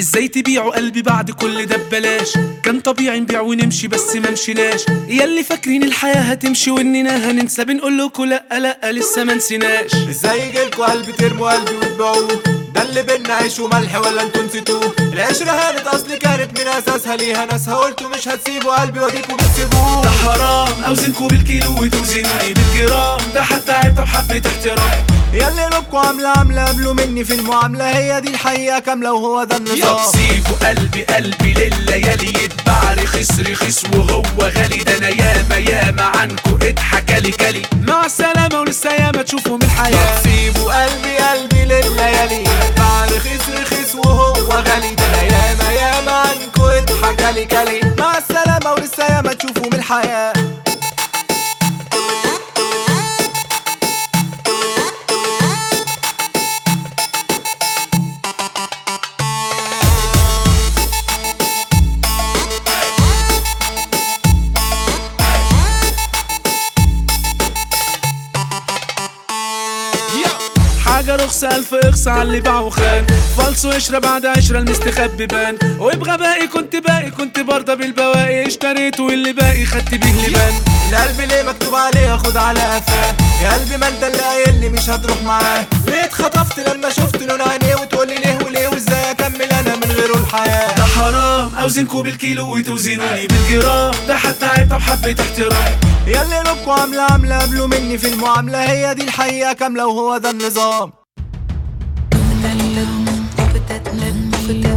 ازاي تبيعوا قلبي بعد كل ده ببلاش كان طبيعي نبيع ونمشي بس ما مشيناش ياللي فاكرين الحياة هتمشي واننا هننسى بنقول لكم لا لا لسه ما نسيناش ازاي يجيلكوا قلبي ترموا قلبي وتبيعوه ده اللي بينا عيش وملح ولا انتوا نسيتوه العشرة هانت اصل كانت من اساسها ليها ناسها قلتوا مش هتسيبوا قلبي واديكوا بتسيبوه ده حرام اوزنكوا بالكيلو وتوزنوني بالجرام ده حتى عيب حبة احترام ياللي قلوبكوا عاملة عاملة قبلوا مني في المعاملة هي دي الحقيقة كاملة وهو ده النظام يبسيكوا قلبي قلبي لليالي يتباع رخيص رخيص وهو غالي ده انا ياما ياما عنكوا اتحكالي كالي مع السلامة ولسه ياما تشوفوا من الحياة سيبوا قلبي قلبي لليالي مع رخيص رخيص وهو غالي ده انا ياما ياما عنكوا اضحك لي كلي مع السلامة ولسه ياما تشوفوا من الحياة حاجة رخصة ألف إخصى على اللي باع وخان فالصو عشرة بعد عشرة المستخبي بان وبغبائي كنت باقي كنت برضه بالبواقي اشتريت واللي باقي خدت بيه لبان القلب ليه مكتوب عليه خد على قفاه يا قلبي ما انت اللي قايل لي مش هتروح معاه ليه اتخطفت لما شفت لون عينيه وتقول لي ليه وليه وازاي اكمل انا من غيره الحياه ده حرام أوزنكوا بالكيلو وتوزنوني بالجرام ده حتى عيب طب حبة احترام ياللي قلوبكوا عاملة عاملة قبلوا مني في المعاملة هي دي الحقيقة كاملة وهو ده النظام Put that lip, put that lip, put that